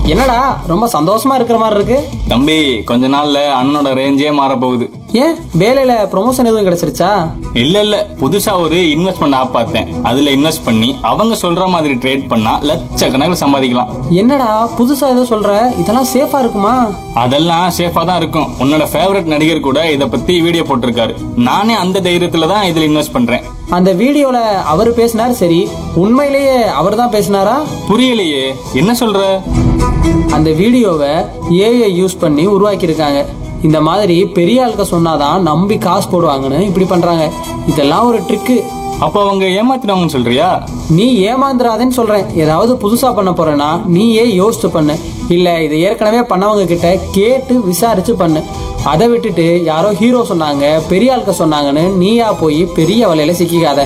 என்னடா ரொம்ப சந்தோஷமா இருக்கிற மாதிரி இருக்கு தம்பி கொஞ்ச நாள்ல அண்ணனோட ரேஞ்சே மாற போகுது ஏன் வேலையில ப்ரொமோஷன் எதுவும் கிடைச்சிருச்சா இல்ல இல்ல புதுசா ஒரு இன்வெஸ்ட்மெண்ட் ஆப் பார்த்தேன் அதுல இன்வெஸ்ட் பண்ணி அவங்க சொல்ற மாதிரி ட்ரேட் பண்ணா லட்சக்கணக்கில் சம்பாதிக்கலாம் என்னடா புதுசா ஏதோ சொல்ற இதெல்லாம் சேஃபா இருக்குமா அதெல்லாம் சேஃபா தான் இருக்கும் உன்னோட ஃபேவரட் நடிகர் கூட இத பத்தி வீடியோ போட்டிருக்காரு நானே அந்த தைரியத்துல தான் இதுல இன்வெஸ்ட் பண்றேன் அந்த வீடியோல அவர் பேசினார் சரி உண்மையிலேயே அவர் தான் பேசினாரா புரியலையே என்ன சொல்ற அந்த வீடியோவை ஏஐ யூஸ் பண்ணி உருவாக்கியிருக்காங்க இந்த மாதிரி பெரிய ஆளுக்க சொன்னாதான் நம்பி காசு போடுவாங்கன்னு இப்படி பண்றாங்க இதெல்லாம் ஒரு ட்ரிக்கு அப்ப அவங்க ஏமாத்தினவங்கன்னு சொல்றியா நீ ஏமாந்துடாதேன்னு சொல்றேன் ஏதாவது புதுசா பண்ண போறேன்னா நீயே யோசிச்சு பண்ணு இல்ல இதை ஏற்கனவே பண்ணவங்க கிட்ட கேட்டு விசாரிச்சு பண்ணு அதை விட்டுட்டு யாரோ ஹீரோ சொன்னாங்க பெரிய ஆளுக்க சொன்னாங்கன்னு நீயா போய் பெரிய வலையில சிக்கிக்காத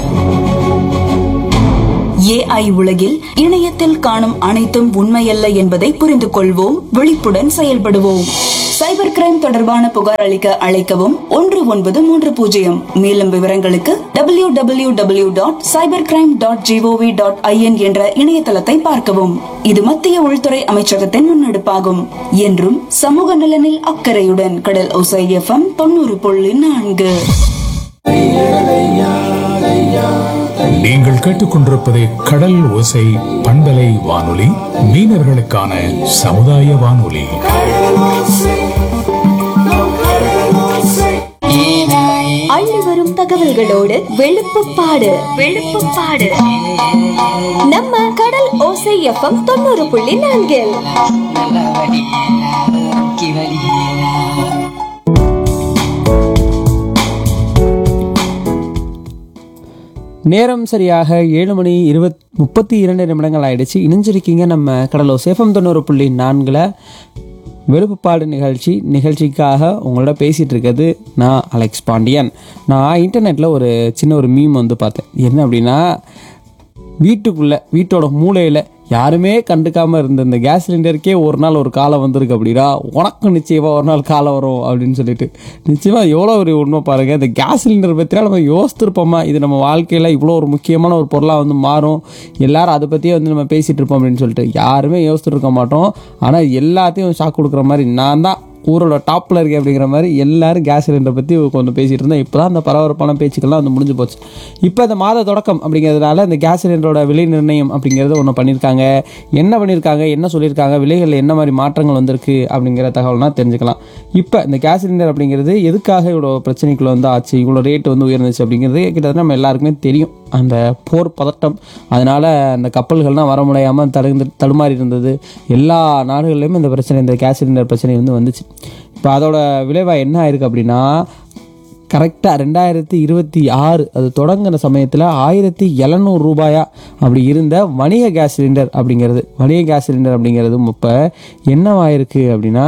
ஏஐ உலகில் இணையத்தில் காணும் அனைத்தும் உண்மையல்ல என்பதை புரிந்து கொள்வோம் விழிப்புடன் செயல்படுவோம் சைபர் கிரைம் தொடர்பான புகார் அளிக்க அழைக்கவும் ஒன்று ஒன்பது மூன்று பூஜ்ஜியம் மேலும் விவரங்களுக்கு W W W dot cyber crime dot G O V dot I N என்ற இணையதளத்தை பார்க்கவும் இது மத்திய உள்துறை அமைச்சகத்தின் முன்னெடுப்பாகும் என்றும் சமூக நலனில் அக்கறையுடன் கடல் ஒசை எஃப்எம் தொண்ணூறு புள்ளி நான்கு நீங்கள் கேட்டுக்கொண்டிருப்பது கடல் ஓசை பண்பலை வானொலி மீனவர்களுக்கான சமுதாய வானொலி அள்ளி வரும் தகவல்களோடு வெளுப்புப்பாடு வெளுப்புப்பாடு நம்ம கடல் ஓசை எஃப்எம் தொண்ணூறு புள்ளி நான்கில் நேரம் சரியாக ஏழு மணி இருபத் முப்பத்தி இரண்டு நிமிடங்கள் ஆயிடுச்சு இணைஞ்சிருக்கீங்க நம்ம கடலோ சேஃபம் தொண்ணூறு புள்ளி நான்கில் வெளுப்புப்பாடு நிகழ்ச்சி நிகழ்ச்சிக்காக உங்களோட பேசிகிட்டு இருக்கிறது நான் அலெக்ஸ் பாண்டியன் நான் இன்டர்நெட்டில் ஒரு சின்ன ஒரு மீம் வந்து பார்த்தேன் என்ன அப்படின்னா வீட்டுக்குள்ளே வீட்டோட மூலையில் யாருமே கண்டுக்காமல் இருந்த இந்த கேஸ் சிலிண்டருக்கே ஒரு நாள் ஒரு காலம் வந்திருக்கு அப்படின்னா உனக்கும் நிச்சயமாக ஒரு நாள் காலம் வரும் அப்படின்னு சொல்லிட்டு நிச்சயமாக எவ்வளோ ஒரு உண்மை பாருங்கள் இந்த கேஸ் சிலிண்டர் பற்றினா நம்ம யோசித்திருப்போமா இது நம்ம வாழ்க்கையில் இவ்வளோ ஒரு முக்கியமான ஒரு பொருளாக வந்து மாறும் எல்லாரும் அதை பற்றியே வந்து நம்ம பேசிகிட்டு இருப்போம் அப்படின்னு சொல்லிட்டு யாருமே யோசிச்சுட்டு இருக்க மாட்டோம் ஆனால் எல்லாத்தையும் ஷாக் கொடுக்குற மாதிரி நான் தான் ஊரோட டாப்பில் இருக்கேன் அப்படிங்கிற மாதிரி எல்லாரும் கேஸ் சிலிண்டரை பற்றி கொஞ்சம் பேசிகிட்டு இருந்தேன் இப்போ தான் அந்த பரபரப்பான பேச்சுக்கள்லாம் வந்து முடிஞ்சு போச்சு இப்போ இந்த மாத தொடக்கம் அப்படிங்கிறதுனால இந்த கேஸ் சிலிண்டரோட விலை நிர்ணயம் அப்படிங்கிறது ஒன்று பண்ணியிருக்காங்க என்ன பண்ணியிருக்காங்க என்ன சொல்லியிருக்காங்க விலைகளில் என்ன மாதிரி மாற்றங்கள் வந்திருக்கு அப்படிங்கிற தகவல்னால் தெரிஞ்சுக்கலாம் இப்போ இந்த கேஸ் சிலிண்டர் அப்படிங்கிறது எதுக்காக இவ்வளோ பிரச்சனைக்குள்ள வந்து ஆச்சு இவ்வளோ ரேட் வந்து உயர்ந்துச்சு அப்படிங்கிறது கிட்டத்தட்ட நம்ம எல்லாருக்குமே தெரியும் அந்த போர் பதட்டம் அதனால் அந்த கப்பல்கள்லாம் வர முடியாமல் தடுந்து தடுமாறி இருந்தது எல்லா நாடுகள்லையும் இந்த பிரச்சனை இந்த கேஸ் சிலிண்டர் பிரச்சனை வந்து வந்துச்சு இப்போ அதோட விளைவாக என்ன ஆயிருக்கு அப்படின்னா கரெக்டாக ரெண்டாயிரத்தி இருபத்தி ஆறு அது தொடங்கின சமயத்தில் ஆயிரத்தி எழுநூறு ரூபாயா அப்படி இருந்த வணிக கேஸ் சிலிண்டர் அப்படிங்கிறது வணிக கேஸ் சிலிண்டர் அப்படிங்கிறது இப்போ என்னவாயிருக்கு அப்படின்னா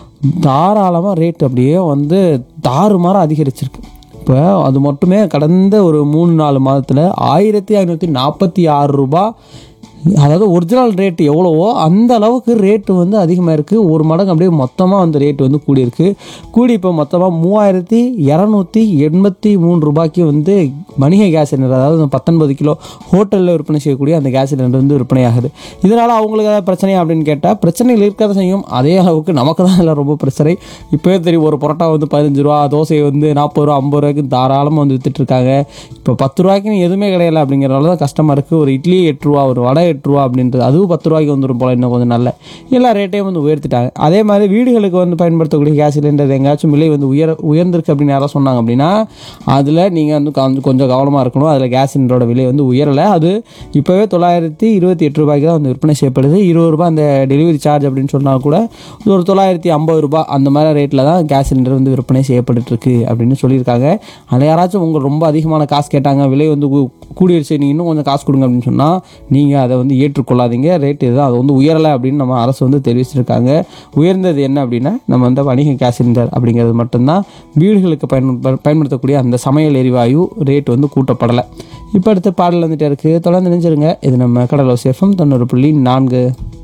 தாராளமாக ரேட் அப்படியே வந்து தாறுமாறாக அதிகரிச்சிருக்கு இப்போ அது மட்டுமே கடந்த ஒரு மூணு நாலு மாதத்தில் ஆயிரத்தி ஐநூற்றி நாற்பத்தி ஆறு ரூபாய் அதாவது ஒரிஜினல் ரேட் எவ்வளவோ அந்த அளவுக்கு ரேட்டு வந்து அதிகமாக இருக்குது ஒரு மடங்கு அப்படியே மொத்தமாக வந்து ரேட்டு வந்து கூடியிருக்கு கூடி இப்போ மொத்தமாக மூவாயிரத்தி இரநூத்தி எண்பத்தி மூணு ரூபாய்க்கு வந்து வணிக கேஸ் சிலிண்டர் அதாவது பத்தொன்பது கிலோ ஹோட்டலில் விற்பனை செய்யக்கூடிய அந்த கேஸ் சிலிண்டர் வந்து விற்பனை ஆகுது இதனால் அவங்களுக்கு ஏதாவது பிரச்சனையா அப்படின்னு கேட்டால் பிரச்சனைகள் இருக்கிறத செய்யும் அதே அளவுக்கு நமக்கு தான் இதில் ரொம்ப பிரச்சனை இப்போவே தெரியும் ஒரு பரோட்டா வந்து பதினஞ்சு ரூபா தோசை வந்து நாற்பது ரூபா ஐம்பது ரூபாய்க்கு தாராளமாக வந்து வித்துட்டு இருக்காங்க இப்போ பத்து ரூபாய்க்கு எதுவுமே கிடையாது அப்படிங்கிறனால தான் கஷ்டமாக இருக்குது ஒரு இட்லி எட்டு ரூபா ஒரு வடை எட்டு ரூபா அப்படின்றது அதுவும் பத்து ரூபாய்க்கு வந்துடும் போல இன்னும் கொஞ்சம் நல்ல எல்லா ரேட்டையும் வந்து உயர்த்திட்டாங்க அதே மாதிரி வீடுகளுக்கு வந்து பயன்படுத்தக்கூடிய கேஸ் சிலிண்டர் எங்கேயாச்சும் விலை வந்து உயர் உயர்ந்திருக்கு அப்படின்னு யாராவது சொன்னாங்க அப்படின்னா அதில் நீங்கள் வந்து கொஞ்சம் கொஞ்சம் கவனமாக இருக்கணும் அதில் கேஸ் சிலிண்டரோட விலை வந்து உயரலை அது இப்போவே தொள்ளாயிரத்தி இருபத்தி எட்டு ரூபாய்க்கு தான் வந்து விற்பனை செய்யப்படுது இருபது ரூபாய் அந்த டெலிவரி சார்ஜ் அப்படின்னு சொன்னால் கூட ஒரு தொள்ளாயிரத்தி ஐம்பது ரூபாய் அந்த மாதிரி ரேட்டில் தான் கேஸ் சிலிண்டர் வந்து விற்பனை செய்யப்பட்டுட்டு இருக்கு அப்படின்னு சொல்லியிருக்காங்க அதில் யாராச்சும் உங்கள் ரொம்ப அதிகமான காசு கேட்டாங்க விலை வந்து கூ- கூடிருச்சு நீங்கள் இன்னும் கொஞ்சம் காசு கொடுங்க அப்படின்னு சொன்னால் நீங்கள் அதை வந்து ஏற்றுக்கொள்ளாதீங்க ரேட் இதுதான் அது வந்து உயரலை அப்படின்னு நம்ம அரசு வந்து தெரிவிச்சிருக்காங்க உயர்ந்தது என்ன அப்படின்னா நம்ம வந்து வணிக கேஸ் சிலிண்டர் அப்படிங்கிறது மட்டும்தான் வீடுகளுக்கு பயன் பயன்படுத்தக்கூடிய அந்த சமையல் எரிவாயு ரேட் வந்து கூட்டப்படலை இப்போ அடுத்து பாடல் வந்துட்டே இருக்குது தொடர்ந்து நினைச்சிருங்க இது நம்ம கடலோ சேஃபம் தொண்ணூறு புள்ளி நான்கு